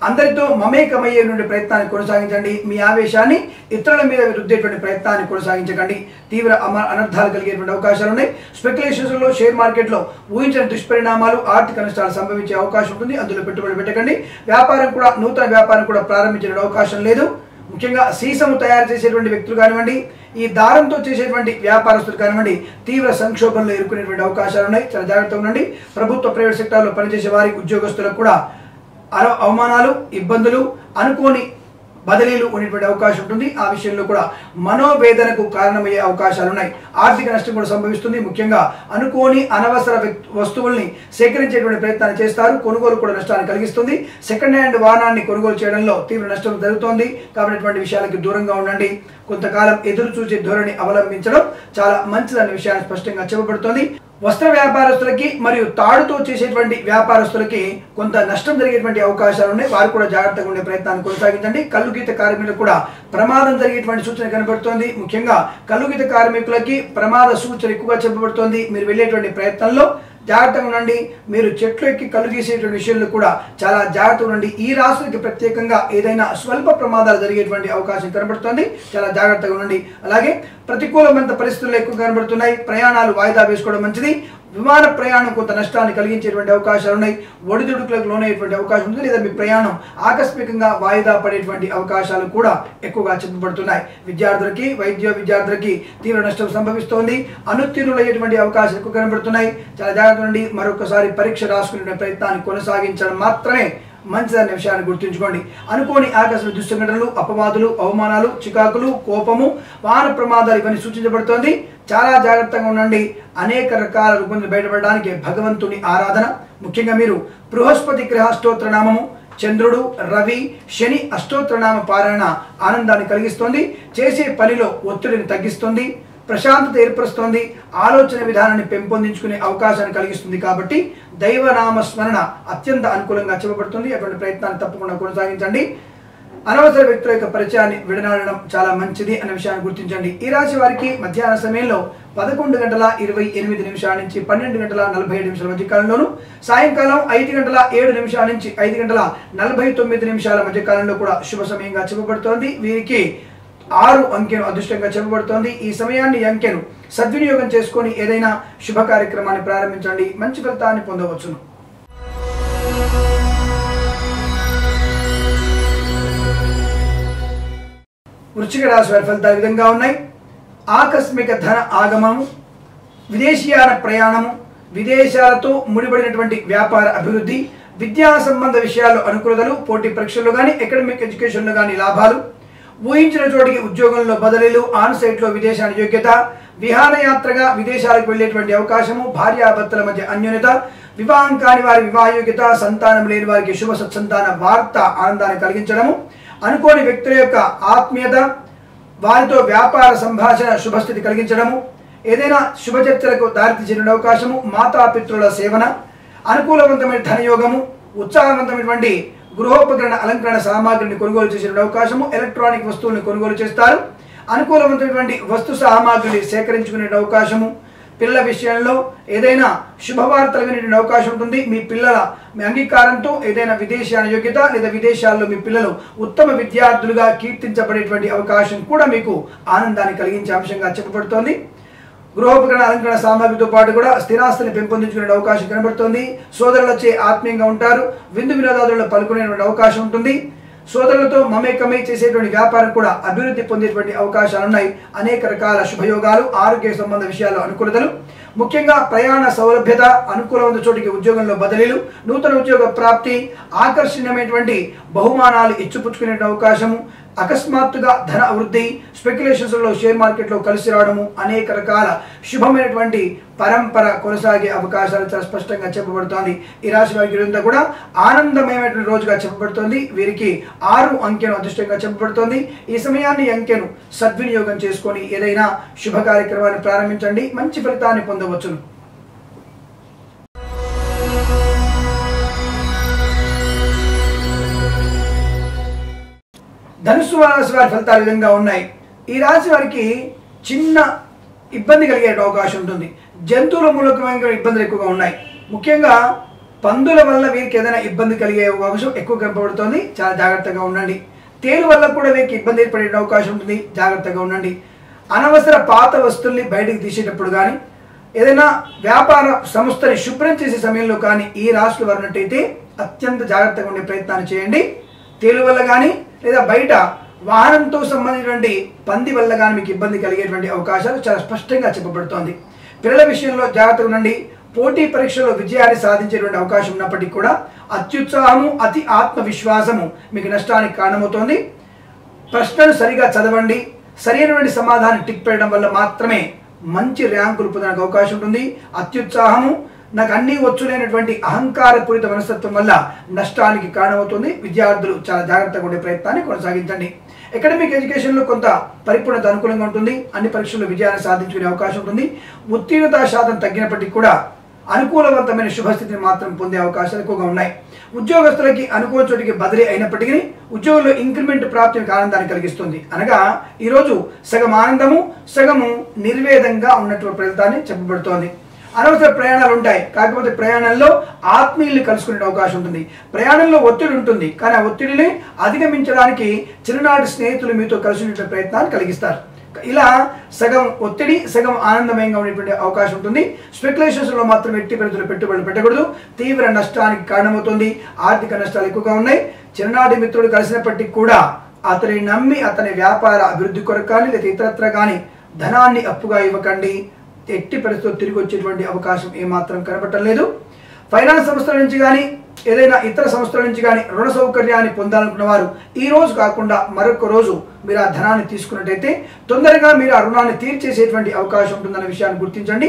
అందరితో మమేకమయ్యేటువంటి ప్రయత్నాన్ని కొనసాగించండి మీ ఆవేశాన్ని ఇతరుల మీద రుద్దేటువంటి ప్రయత్నాన్ని కొనసాగించకండి తీవ్ర అమ అనర్థాలు కలిగేటువంటి అవకాశాలు ఉన్నాయి స్పెక్యులేషన్స్ లో షేర్ మార్కెట్ లో ఊహించిన దుష్పరిణామాలు ఆర్థిక నష్టాలు సంభవించే అవకాశం ఉంటుంది అందులో పెట్టుబడి పెట్టకండి వ్యాపారం కూడా నూతన వ్యాపారం కూడా ప్రారంభించే అవకాశం లేదు ముఖ్యంగా సీసము తయారు చేసేటువంటి వ్యక్తులు కానివ్వండి ఈ దారంతో చేసేటువంటి వ్యాపారస్తులు కానివ్వండి తీవ్ర సంక్షోభంలో ఎదుర్కొనేటువంటి అవకాశాలు ఉన్నాయి చాలా జాగ్రత్తగా ఉండండి ప్రభుత్వ ప్రైవేట్ సెక్టార్లో పనిచేసే వారి ఉద్యోగస్తులకు కూడా అర- అవమానాలు ఇబ్బందులు అనుకోని బదిలీలు ఉండేటువంటి అవకాశం ఉంటుంది ఆ విషయంలో కూడా మనోవేదనకు కారణమయ్యే అవకాశాలు ఉన్నాయి ఆర్థిక నష్టం కూడా సంభవిస్తుంది ముఖ్యంగా అనుకోని అనవసర వ్యక్- వస్తువుల్ని సేకరించేటువంటి ప్రయత్నాన్ని చేస్తారు కొనుగోలు కూడా నష్టాన్ని కలిగిస్తుంది సెకండ్ హ్యాండ్ వాహనాన్ని కొనుగోలు చేయడంలో తీవ్ర నష్టం జరుగుతోంది కాబట్టి ఇటువంటి విషయాలకి దూరంగా ఉండండి కొంతకాలం ఎదురు చూసే ధోరణి అవలంబించడం చాలా మంచిదనే విషయాన్ని స్పష్టంగా చెప్పబడుతోంది వస్త్ర వ్యాపారస్తులకి మరియు తాడుతో చేసేటువంటి వ్యాపారస్తులకి కొంత నష్టం జరిగేటువంటి అవకాశాలు ఉన్నాయి వారు కూడా జాగ్రత్తగా ఉండే ప్రయత్నాన్ని కొనసాగించండి కళ్ళు గీత కార్మికులకు కూడా ప్రమాదం జరిగేటువంటి సూచన కనబడుతోంది ముఖ్యంగా కళ్ళు గీత కార్మికులకి ప్రమాద సూచన ఎక్కువగా చెప్పబడుతోంది మీరు వెళ్ళేటువంటి ప్రయత్నంలో జాగ్రత్తగా ఉండండి మీరు చెట్లు ఎక్కి కళ్ళు గీసేటువంటి విషయంలో కూడా చాలా జాగ్రత్తగా ఉండండి ఈ రాశులకి ప్రత్యేకంగా ఏదైనా స్వల్ప ప్రమాదాలు జరిగేటువంటి అవకాశం కనబడుతోంది చాలా జాగ్రత్తగా ఉండండి అలాగే ప్రతికూలమైన పరిస్థితులు ఎక్కువ కనబడుతున్నాయి ప్రయాణాలు వాయిదా వేసుకోవడం మంచిది విమాన ప్రయాణం కొంత నష్టాన్ని కలిగించేటువంటి అవకాశాలు ఉన్నాయి ఒడిదుడుకులకు లోనయ్యేటువంటి అవకాశం ఉంది లేదా మీ ప్రయాణం ఆకస్మికంగా వాయిదా పడేటువంటి అవకాశాలు కూడా ఎక్కువగా చెప్పబడుతున్నాయి విద్యార్థులకి వైద్య విద్యార్థులకి తీవ్ర నష్టం సంభవిస్తోంది అనుత్తీర్ణులయ్యేటువంటి అవకాశాలు ఎక్కువ కనబడుతున్నాయి చాలా జాగ్రత్త నుండి మరొకసారి పరీక్ష రాసుకునే ప్రయత్నాన్ని కొనసాగించడం మాత్రమే మంచిదనే విషయాన్ని గుర్తుంచుకోండి అనుకోని ఆకస్మిక దుస్సంఘటనలు అపవాదులు అవమానాలు చికాకులు కోపము వాహన ప్రమాదాలు ఇవన్నీ సూచించబడుతోంది చాలా జాగ్రత్తగా ఉండండి అనేక రకాల రుగ్మతులు బయటపడడానికి భగవంతుని ఆరాధన ముఖ్యంగా మీరు బృహస్పతి గ్రహ స్తోత్ర నామము చంద్రుడు రవి శని అష్టోత్తరనామ పారాయణ ఆనందాన్ని కలిగిస్తోంది చేసే పనిలో ఒత్తిడిని తగ్గిస్తుంది ప్రశాంతత ఏర్పరుస్తోంది ఆలోచన విధానాన్ని పెంపొందించుకునే అవకాశాన్ని కలిగిస్తుంది కాబట్టి దైవనామ స్మరణ అత్యంత అనుకూలంగా చెప్పబడుతుంది అటువంటి ప్రయత్నాన్ని తప్పకుండా కొనసాగించండి అనవసర వ్యక్తుల యొక్క పరిచయాన్ని విడనాడడం చాలా మంచిది అనే విషయాన్ని గుర్తించండి ఈ రాశి వారికి మధ్యాహ్న సమయంలో పదకొండు గంటల ఇరవై ఎనిమిది నిమిషాల నుంచి పన్నెండు గంటల నలభై ఏడు నిమిషాల మధ్య కాలంలోను సాయంకాలం ఐదు గంటల ఏడు నిమిషాల నుంచి ఐదు గంటల నలభై తొమ్మిది నిమిషాల మధ్య కాలంలో కూడా శుభ సమయంగా చెప్పబడుతోంది వీరికి ఆరు అంకెను అదృష్టంగా చెప్పబడుతోంది ఈ సమయాన్ని ఈ అంకెను సద్వినియోగం చేసుకొని ఏదైనా శుభ కార్యక్రమాన్ని ప్రారంభించండి మంచి ఫలితాన్ని పొందవచ్చును వృశ్చిక రాశి వారి ఫలితాలు ఈ విధంగా ఉన్నాయి ఆకస్మిక ధన ఆగమము విదేశీయాన ప్రయాణము విదేశాలతో ముడిపడినటువంటి వ్యాపార అభివృద్ధి విద్యా సంబంధ విషయాల్లో అనుకూలతలు పోటీ పరీక్షల్లో కానీ అకాడమిక్ ఎడ్యుకేషన్లో కానీ లాభాలు ఊహించిన చోటికి ఉద్యోగంలో బదిలీలు ఆన్ సైట్లో విదేశానికి యోగ్యత విహారయాత్రగా విదేశాలకు వెళ్ళేటువంటి అవకాశము భార్యాభర్తల మధ్య అన్యోన్యత వివాహం కాని వారి వివాహ యోగ్యత సంతానం లేని వారికి శుభ సత్సంతాన వార్త ఆనందాన్ని కలిగించడము అనుకోని వ్యక్తుల యొక్క ఆత్మీయత వారితో వ్యాపార సంభాషణ శుభస్థితి కలిగించడము ఏదైనా శుభ చర్చలకు దారితీసిన అవకాశము మాతాపితృల సేవన అనుకూలవంతమైన ధనయోగము ఉత్సాహవంతమైనటువంటి గృహోపకరణ అలంకరణ సామాగ్రిని కొనుగోలు చేసే అవకాశము ఎలక్ట్రానిక్ వస్తువులను కొనుగోలు చేస్తారు అనుకూలవంతమైనటువంటి వస్తు సామాగ్రిని సేకరించుకునే అవకాశము పిల్లల విషయంలో ఏదైనా శుభవార్తలు వినే అవకాశం ఉంటుంది మీ పిల్లల మీ అంగీకారంతో ఏదైనా విదేశాల యోగ్యత లేదా విదేశాల్లో మీ పిల్లలు ఉత్తమ విద్యార్థులుగా కీర్తించబడేటువంటి అవకాశం కూడా మీకు ఆనందాన్ని కలిగించే అంశంగా చెప్పబడుతోంది గృహోపకరణ అలంకరణ సామాగ్రితో పాటు కూడా స్థిరాస్తిని పెంపొందించుకునే అవకాశం కనబడుతోంది సోదరులచే ఆత్మీయంగా ఉంటారు విందు వినోదాదుల్లో పాల్గొనేటువంటి అవకాశం ఉంటుంది సోదరులతో మమేకమై చేసేటువంటి వ్యాపారం కూడా అభివృద్ధి పొందేటువంటి అవకాశాలు ఉన్నాయి అనేక రకాల శుభయోగాలు ఆరోగ్య సంబంధ విషయాల్లో అనుకూలతలు ముఖ్యంగా ప్రయాణ సౌలభ్యత అనుకూలమైన చోటికి ఉద్యోగంలో బదిలీలు నూతన ఉద్యోగ ప్రాప్తి ఆకర్షణీయమైనటువంటి బహుమానాలు ఇచ్చిపుచ్చుకునే అవకాశము అకస్మాత్తుగా ధన వృద్ధి స్పెక్యులేషన్స్లో షేర్ మార్కెట్లో కలిసి రావడము అనేక రకాల శుభమైనటువంటి పరంపర కొనసాగే అవకాశాలు చాలా స్పష్టంగా చెప్పబడుతోంది ఈ రాశి వారికి ఇదంతా కూడా ఆనందమయమైనటువంటి రోజుగా చెప్పబడుతోంది వీరికి ఆరు అంకెను అదృష్టంగా చెప్పబడుతోంది ఈ సమయాన్ని ఈ అంకెను సద్వినియోగం చేసుకొని ఏదైనా శుభ కార్యక్రమాన్ని ప్రారంభించండి మంచి ఫలితాన్ని పొందవచ్చును ధనుసు రాశి వారి ఫలితాలు ఈ విధంగా ఉన్నాయి ఈ రాశి వారికి చిన్న ఇబ్బంది కలిగే అవకాశం ఉంటుంది జంతువుల మూలకమైన ఇబ్బందులు ఎక్కువగా ఉన్నాయి ముఖ్యంగా పందుల వల్ల వీరికి ఏదైనా ఇబ్బంది కలిగే అవకాశం ఎక్కువ కనపడుతోంది చాలా జాగ్రత్తగా ఉండండి తేలు వల్ల కూడా వీరికి ఇబ్బంది ఏర్పడే అవకాశం ఉంటుంది జాగ్రత్తగా ఉండండి అనవసర పాత వస్తువుల్ని బయటకు తీసేటప్పుడు కానీ ఏదైనా వ్యాపార సంస్థని శుభ్రం చేసే సమయంలో కానీ ఈ రాశులు వరినట్టయితే అత్యంత జాగ్రత్తగా ఉండే ప్రయత్నాన్ని చేయండి తేలు వల్ల కానీ లేదా బయట వాహనంతో సంబంధించినటువంటి పంది వల్ల కానీ మీకు ఇబ్బంది కలిగేటువంటి అవకాశాలు చాలా స్పష్టంగా చెప్పబడుతోంది పిల్లల విషయంలో జాగ్రత్తగా ఉండండి పోటీ పరీక్షలో విజయాన్ని సాధించేటువంటి అవకాశం ఉన్నప్పటికీ కూడా అత్యుత్సాహము అతి ఆత్మవిశ్వాసము మీకు నష్టానికి కారణమవుతోంది ప్రశ్నలు సరిగా చదవండి సరైనటువంటి సమాధానం టిక్ పెట్టడం వల్ల మాత్రమే మంచి ర్యాంకులు పొందడానికి అవకాశం ఉంటుంది అత్యుత్సాహము నాకు అన్నీ వచ్చులేనటువంటి అహంకారపూరిత మనస్తత్వం వల్ల నష్టానికి కారణమవుతుంది విద్యార్థులు చాలా జాగ్రత్తగా ఉండే ప్రయత్నాన్ని కొనసాగించండి అకాడమిక్ ఎడ్యుకేషన్లో కొంత పరిపూర్ణత అనుకూలంగా ఉంటుంది అన్ని పరీక్షల్లో విజయాన్ని సాధించుకునే అవకాశం ఉంటుంది ఉత్తీర్ణత శాతం తగ్గినప్పటికీ కూడా అనుకూలవంతమైన శుభస్థితిని మాత్రం పొందే అవకాశాలు ఎక్కువగా ఉన్నాయి ఉద్యోగస్తులకి అనుకూల చోటికి బదిలీ అయినప్పటికీ ఉద్యోగంలో ఇంక్రిమెంట్ ప్రాప్తి మీకు ఆనందాన్ని కలిగిస్తుంది అనగా ఈరోజు సగం ఆనందము సగము నిర్వేదంగా ఉన్నటువంటి ఫలితాన్ని చెప్పబడుతోంది అనవసర ప్రయాణాలు ఉంటాయి కాకపోతే ప్రయాణంలో ఆత్మీయుల్ని కలుసుకునే అవకాశం ఉంటుంది ప్రయాణంలో ఒత్తిడి ఉంటుంది కానీ ఆ ఒత్తిడిని అధిగమించడానికి చిన్ననాటి స్నేహితులు మీతో కలిసి ఉండే ప్రయత్నాన్ని కలిగిస్తారు ఇలా సగం ఒత్తిడి సగం ఆనందమయంగా ఉండేటువంటి అవకాశం ఉంటుంది స్పెక్యులేషన్స్ లో మాత్రం ఎట్టి పరిస్థితుల్లో పెట్టుబడులు పెట్టకూడదు తీవ్ర నష్టానికి కారణమవుతుంది ఆర్థిక నష్టాలు ఎక్కువగా ఉన్నాయి చిన్ననాటి మిత్రుడు కలిసినప్పటికీ కూడా అతని నమ్మి అతని వ్యాపార అభివృద్ధి కొరకు కానీ లేదా ఇతరత్ర కానీ ధనాన్ని అప్పుగా ఇవ్వకండి ఎట్టి పరిస్థితుల్లో తిరిగి వచ్చేటువంటి అవకాశం ఏమాత్రం కనబడటం లేదు ఫైనాన్స్ సంస్థల నుంచి కానీ ఏదైనా ఇతర సంస్థల నుంచి కానీ రుణ సౌకర్యాన్ని పొందాలనుకున్న వారు ఈ రోజు కాకుండా మరొక రోజు మీరు ఆ ధనాన్ని తీసుకున్నట్టయితే తొందరగా మీరు ఆ రుణాన్ని తీర్చేసేటువంటి అవకాశం ఉంటుందన్న విషయాన్ని గుర్తించండి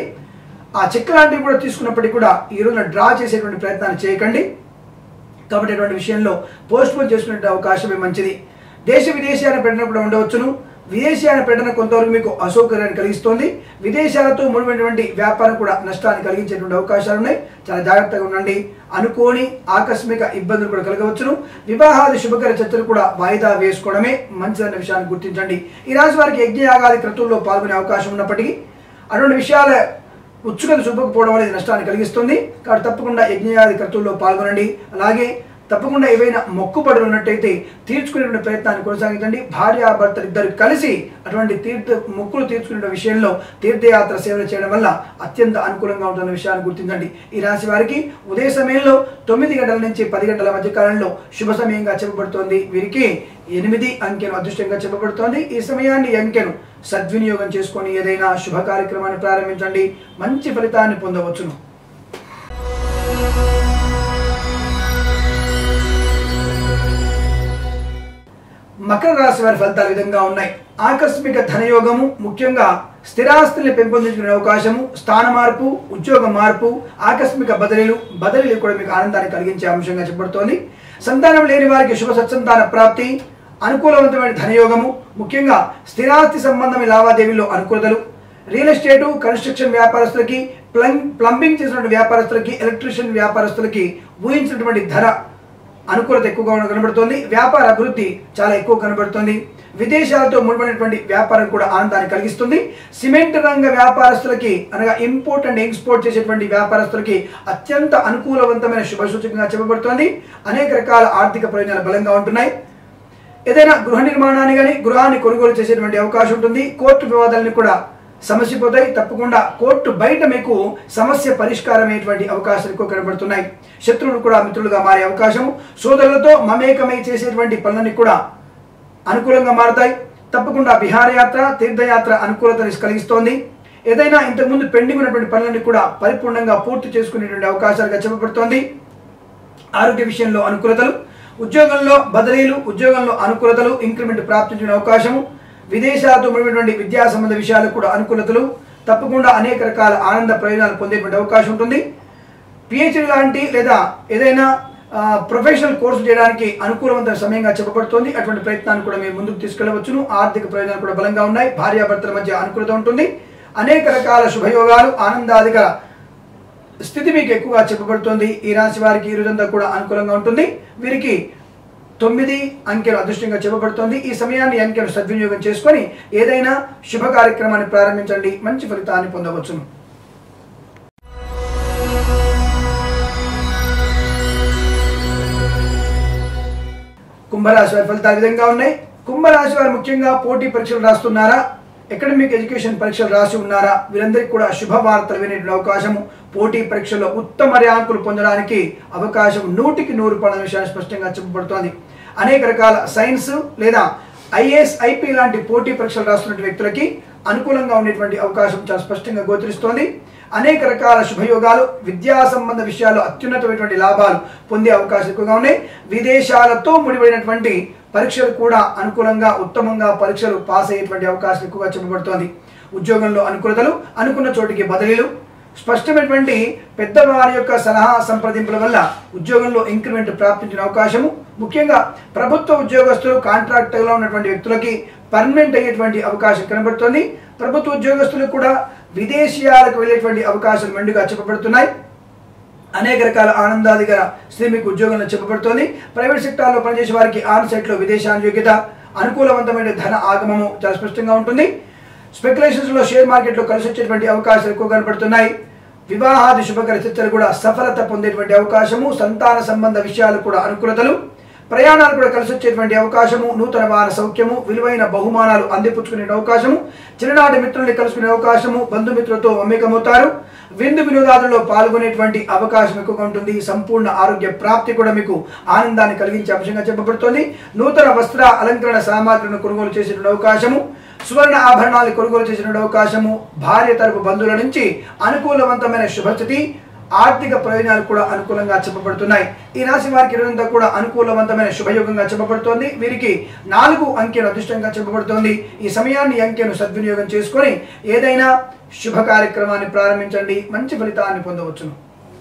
ఆ చెక్ లాంటివి కూడా తీసుకున్నప్పటికీ కూడా ఈ రోజున డ్రా చేసేటువంటి ప్రయత్నాన్ని చేయకండి కాబట్టి ఇటువంటి విషయంలో పోస్ట్ పోన్ చేసుకునే అవకాశమే మంచిది దేశ విదేశాల ప్రకటన కూడా ఉండవచ్చును విదేశీయాల ప్రకటన కొంతవరకు మీకు అసౌకర్యాన్ని కలిగిస్తోంది విదేశాలతో ముడిపడినటువంటి వ్యాపారం కూడా నష్టాన్ని కలిగించేటువంటి అవకాశాలు ఉన్నాయి చాలా జాగ్రత్తగా ఉండండి అనుకోని ఆకస్మిక ఇబ్బందులు కూడా కలగవచ్చును వివాహాది శుభకర చర్చలు కూడా వాయిదా వేసుకోవడమే మంచిదన్న విషయాన్ని గుర్తించండి ఈ రాశి వారికి యజ్ఞయాగాది క్రతువుల్లో పాల్గొనే అవకాశం ఉన్నప్పటికీ అటువంటి విషయాల ఉత్సుకత చూపకపోవడం అనేది నష్టాన్ని కలిగిస్తుంది కాబట్టి తప్పకుండా యజ్ఞయాది క్రతువుల్లో పాల్గొనండి అలాగే తప్పకుండా ఏవైనా మొక్కుబడులు ఉన్నట్టయితే తీర్చుకునే ప్రయత్నాన్ని కొనసాగించండి భార్యాభర్తలు ఇద్దరు కలిసి అటువంటి తీర్థ మొక్కులు తీర్చుకునే విషయంలో తీర్థయాత్ర సేవలు చేయడం వల్ల అత్యంత అనుకూలంగా ఉంటున్న విషయాన్ని గుర్తించండి ఈ రాశి వారికి ఉదయ సమయంలో తొమ్మిది గంటల నుంచి పది గంటల మధ్య కాలంలో శుభ సమయంగా చెప్పబడుతోంది వీరికి ఎనిమిది అంకెను అదృష్టంగా చెప్పబడుతోంది ఈ సమయాన్ని ఈ అంకెను సద్వినియోగం చేసుకొని ఏదైనా శుభ కార్యక్రమాన్ని ప్రారంభించండి మంచి ఫలితాన్ని పొందవచ్చును మకర రాశి వారి ఫలితాలు ఈ విధంగా ఉన్నాయి ఆకస్మిక ధనయోగము ముఖ్యంగా స్థిరాస్తుల్ని పెంపొందించుకునే అవకాశము స్థాన మార్పు ఉద్యోగ మార్పు ఆకస్మిక బదిలీలు బదిలీలు కూడా మీకు ఆనందాన్ని కలిగించే అంశంగా చెప్పబడుతోంది సంతానం లేని వారికి శుభ సత్సంతాన ప్రాప్తి అనుకూలవంతమైన ధనయోగము ముఖ్యంగా స్థిరాస్తి సంబంధమైన లావాదేవీల్లో అనుకూలతలు రియల్ ఎస్టేటు కన్స్ట్రక్షన్ వ్యాపారస్తులకి ప్లంగ్ ప్లంబింగ్ చేసినటువంటి వ్యాపారస్తులకి ఎలక్ట్రీషియన్ వ్యాపారస్తులకి ఊహించినటువంటి ధర అనుకూలత ఎక్కువగా కనబడుతోంది వ్యాపార అభివృద్ధి చాలా ఎక్కువ కనబడుతోంది విదేశాలతో ముడిపడినటువంటి వ్యాపారం కూడా ఆనందాన్ని కలిగిస్తుంది సిమెంట్ రంగ వ్యాపారస్తులకి అనగా ఇంపోర్ట్ అండ్ ఎక్స్పోర్ట్ చేసేటువంటి వ్యాపారస్తులకి అత్యంత అనుకూలవంతమైన శుభ సూచకంగా చెప్పబడుతోంది అనేక రకాల ఆర్థిక ప్రయోజనాలు బలంగా ఉంటున్నాయి ఏదైనా గృహ నిర్మాణాన్ని కానీ గృహాన్ని కొనుగోలు చేసేటువంటి అవకాశం ఉంటుంది కోర్టు వివాదాలను కూడా సమస్య పోతాయి తప్పకుండా కోర్టు బయట మీకు సమస్య పరిష్కారమయ్యేటువంటి అవకాశాలు ఎక్కువ కనబడుతున్నాయి శత్రువులు కూడా మిత్రులుగా మారే అవకాశం సోదరులతో మమేకమై చేసేటువంటి పనులన్నీ కూడా అనుకూలంగా మారతాయి తప్పకుండా విహారయాత్ర తీర్థయాత్ర అనుకూలతని కలిగిస్తోంది ఏదైనా ఇంతకుముందు పెండింగ్ ఉన్నటువంటి పనులన్నీ కూడా పరిపూర్ణంగా పూర్తి చేసుకునేటువంటి అవకాశాలుగా చెప్పబడుతోంది ఆరోగ్య విషయంలో అనుకూలతలు ఉద్యోగంలో బదిలీలు ఉద్యోగంలో అనుకూలతలు ఇంక్రిమెంట్ ప్రాప్తించిన అవకాశము విదేశాలతో ముడినటువంటి విద్యా సంబంధ విషయాలకు కూడా అనుకూలతలు తప్పకుండా అనేక రకాల ఆనంద ప్రయోజనాలు పొందేటువంటి అవకాశం ఉంటుంది పిహెచ్డి లాంటి లేదా ఏదైనా ఆ, ప్రొఫెషనల్ కోర్సు చేయడానికి అనుకూలవంతమైన సమయంగా చెప్పబడుతోంది అటువంటి ప్రయత్నాన్ని కూడా మీరు ముందుకు తీసుకెళ్లవచ్చును ఆర్థిక ప్రయోజనాలు కూడా బలంగా ఉన్నాయి భార్యాభర్తల మధ్య అనుకూలత ఉంటుంది అనేక రకాల శుభయోగాలు ఆనందాదిక స్థితి మీకు ఎక్కువగా చెప్పబడుతోంది ఈ రాశి వారికి ఈ రోజంతా కూడా అనుకూలంగా ఉంటుంది వీరికి తొమ్మిది అంకెలు అదృష్టంగా చెప్పబడుతోంది ఈ సమయాన్ని ఈ అంకెలు సద్వినియోగం చేసుకొని ఏదైనా శుభ కార్యక్రమాన్ని ప్రారంభించండి మంచి ఫలితాన్ని పొందవచ్చును కుంభరాశి వారి ఫలితాలు ఈ విధంగా ఉన్నాయి కుంభరాశి వారు ముఖ్యంగా పోటీ పరీక్షలు రాస్తున్నారా అకాడమిక్ ఎడ్యుకేషన్ పరీక్షలు రాసి ఉన్నారా వీరందరికీ కూడా శుభవార్తలు వినేటువంటి అవకాశము పోటీ పరీక్షల్లో ఉత్తమ ర్యాంకులు పొందడానికి అవకాశం నూటికి నూరు పడిన విషయాన్ని స్పష్టంగా చెప్పబడుతోంది అనేక రకాల సైన్స్ లేదా ఐఏఎస్ ఐపీ లాంటి పోటీ పరీక్షలు రాస్తున్న వ్యక్తులకి అనుకూలంగా ఉండేటువంటి అవకాశం చాలా స్పష్టంగా గోచరిస్తోంది అనేక రకాల శుభయోగాలు విద్యా సంబంధ విషయాల్లో అత్యున్నతమైనటువంటి లాభాలు పొందే అవకాశం ఎక్కువగా ఉన్నాయి విదేశాలతో ముడిపడినటువంటి పరీక్షలు కూడా అనుకూలంగా ఉత్తమంగా పరీక్షలు పాస్ అయ్యేటువంటి అవకాశం ఎక్కువగా చెప్పబడుతోంది ఉద్యోగంలో అనుకూలతలు అనుకున్న చోటికి బదిలీలు స్పష్టమైనటువంటి పెద్దవారి యొక్క సలహా సంప్రదింపుల వల్ల ఉద్యోగంలో ఇంక్రిమెంట్ ప్రాప్తించిన అవకాశము ముఖ్యంగా ప్రభుత్వ ఉద్యోగస్తులు కాంట్రాక్టర్లో ఉన్నటువంటి వ్యక్తులకి పర్మనెంట్ అయ్యేటువంటి అవకాశం కనబడుతోంది ప్రభుత్వ ఉద్యోగస్తులు కూడా విదేశీయాలకు వెళ్ళేటువంటి అవకాశాలు మెండుగా చెప్పబడుతున్నాయి అనేక రకాల ఆనందాదిగల శ్రీ మీకు ఉద్యోగంలో చెప్పబడుతోంది ప్రైవేట్ సెక్టార్లో పనిచేసే వారికి ఆన్ సైట్లో విదేశాన యోగ్యత అనుకూలవంతమైన ధన ఆగమము చాలా స్పష్టంగా ఉంటుంది స్పెక్యులేషన్స్ లో షేర్ మార్కెట్ లో కలిసి వచ్చేటువంటి అవకాశాలు ఎక్కువ కనబడుతున్నాయి వివాహాది శుభకర చర్చలు కూడా సఫలత పొందేటువంటి అవకాశము సంతాన సంబంధ విషయాలు కూడా అనుకూలతలు ప్రయాణాలు కూడా కలిసి వచ్చేటువంటి అవకాశము నూతన వార సౌఖ్యము విలువైన బహుమానాలు అందిపుచ్చుకునే అవకాశము చిన్ననాటి మిత్రుల్ని కలుసుకునే అవకాశము బంధుమిత్రులతో మమేకమవుతారు విందు వినోదాదుల్లో పాల్గొనేటువంటి అవకాశం ఎక్కువగా ఉంటుంది సంపూర్ణ ఆరోగ్య ప్రాప్తి కూడా మీకు ఆనందాన్ని కలిగించే అంశంగా చెప్పబడుతోంది నూతన వస్త్ర అలంకరణ సామాగ్రిని కొనుగోలు చేసేటువంటి అవకాశము సువర్ణ ఆభరణాలు కొనుగోలు చేసినటువంటి అవకాశము భార్య తరపు బంధువుల నుంచి అనుకూలవంతమైన శుభస్థితి ఆర్థిక ప్రయోజనాలు కూడా అనుకూలంగా చెప్పబడుతున్నాయి ఈ రాశి వారికి ఇరువురంతా కూడా అనుకూలవంతమైన శుభయోగంగా చెప్పబడుతోంది వీరికి నాలుగు అంకెను అదృష్టంగా చెప్పబడుతోంది ఈ సమయాన్ని ఈ అంకెను సద్వినియోగం చేసుకొని ఏదైనా శుభ కార్యక్రమాన్ని ప్రారంభించండి మంచి ఫలితాన్ని పొందవచ్చును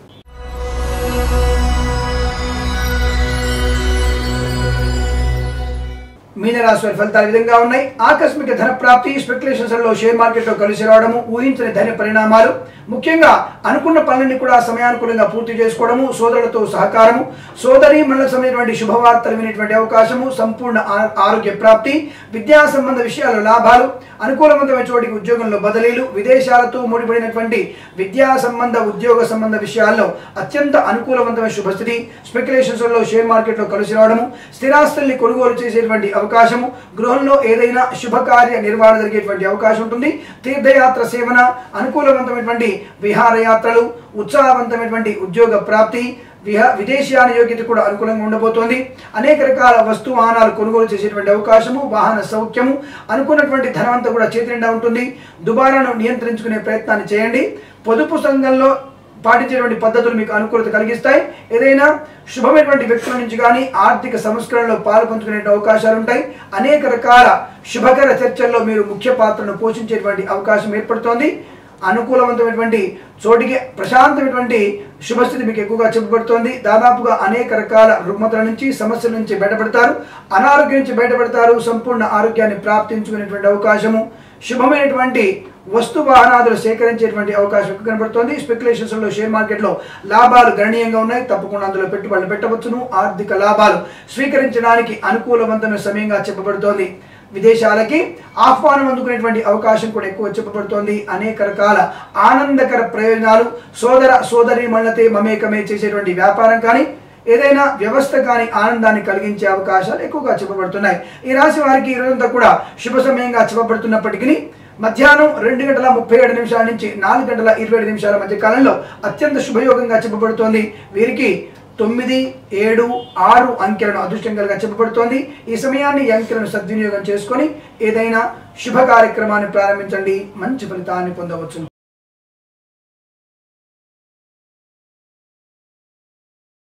మీనరాశి వారి ఫలితాలు ఈ విధంగా ఉన్నాయి ఆకస్మిక ధన ప్రాప్తి స్పెక్యులేషన్స్ లో షేర్ మార్కెట్ లో కలిసి రావడము ఊహించని ధన పరిణామాలు ముఖ్యంగా అనుకున్న పనులన్నీ కూడా సమయానుకూలంగా పూర్తి చేసుకోవడము సోదరులతో సహకారము సోదరి మండల సమయటువంటి శుభవార్తలు వినేటువంటి అవకాశము సంపూర్ణ ఆ- ఆరోగ్య ప్రాప్తి విద్యా సంబంధ విషయాలు లాభాలు అనుకూలవంతమైన చోటికి ఉద్యోగంలో బదిలీలు విదేశాలతో ముడిపడినటువంటి విద్యా సంబంధ ఉద్యోగ సంబంధ విషయాల్లో అత్యంత అనుకూలవంతమైన శుభస్థితి స్పెక్యులేషన్స్ లో షేర్ మార్కెట్ లో కలిసి రావడము స్థిరాస్తుల్ని కొనుగోలు చేసేటువంటి అవకాశము గృహంలో ఏదైనా శుభకార్య నిర్వహణ జరిగేటువంటి అవకాశం ఉంటుంది తీర్థయాత్ర సేవన అనుకూలవంతమైనటువంటి విహారయాత్రలు ఉత్సాహవంతమైనటువంటి ఉద్యోగ ప్రాప్తి విహ విదేశీయాన యోగ్యత కూడా అనుకూలంగా ఉండబోతోంది అనేక రకాల వస్తు వాహనాలు కొనుగోలు చేసేటువంటి అవకాశము వాహన సౌఖ్యము అనుకున్నటువంటి ధనవంతా కూడా చేతి నిండా ఉంటుంది దుబారాను నియంత్రించుకునే ప్రయత్నాన్ని చేయండి పొదుపు సంఘంలో పాటించేటువంటి పద్ధతులు మీకు అనుకూలత కలిగిస్తాయి ఏదైనా శుభమైనటువంటి వ్యక్తుల నుంచి కానీ ఆర్థిక సంస్కరణలో పాల్పంచుకునే అవకాశాలు ఉంటాయి అనేక రకాల శుభకర చర్చల్లో మీరు ముఖ్య పాత్రను పోషించేటువంటి అవకాశం ఏర్పడుతోంది అనుకూలవంతమైనటువంటి చోటికి ప్రశాంతమైనటువంటి శుభస్థితి మీకు ఎక్కువగా చెప్పబడుతోంది దాదాపుగా అనేక రకాల రుగ్మతల నుంచి సమస్యల నుంచి బయటపడతారు అనారోగ్యం నుంచి బయటపడతారు సంపూర్ణ ఆరోగ్యాన్ని ప్రాప్తించుకునేటువంటి అవకాశము శుభమైనటువంటి వస్తు వాహనాదులు సేకరించేటువంటి అవకాశం ఎక్కువ కనబడుతోంది స్పెక్యులేషన్స్ లో షేర్ మార్కెట్ లో లాభాలు గణనీయంగా ఉన్నాయి తప్పకుండా అందులో పెట్టుబడులు పెట్టవచ్చును ఆర్థిక లాభాలు స్వీకరించడానికి అనుకూలవంతమైన సమయంగా చెప్పబడుతోంది విదేశాలకి ఆహ్వానం అందుకునేటువంటి అవకాశం కూడా ఎక్కువ చెప్పబడుతోంది అనేక రకాల ఆనందకర ప్రయోజనాలు సోదర సోదరి మళ్ళతే మమేకమే చేసేటువంటి వ్యాపారం కానీ ఏదైనా వ్యవస్థ కానీ ఆనందాన్ని కలిగించే అవకాశాలు ఎక్కువగా చెప్పబడుతున్నాయి ఈ రాశి వారికి ఈ రోజంతా కూడా శుభ సమయంగా చెప్పబడుతున్నప్పటికీ మధ్యాహ్నం రెండు గంటల ముప్పై ఏడు నిమిషాల నుంచి నాలుగు గంటల ఇరవై ఏడు నిమిషాల మధ్య కాలంలో అత్యంత శుభయోగంగా చెప్పబడుతోంది వీరికి తొమ్మిది ఏడు ఆరు అంకెలను అదృష్టంగా చెప్పబడుతోంది ఈ సమయాన్ని ఈ అంకెలను సద్వినియోగం చేసుకొని ఏదైనా శుభ కార్యక్రమాన్ని ప్రారంభించండి మంచి ఫలితాన్ని పొందవచ్చు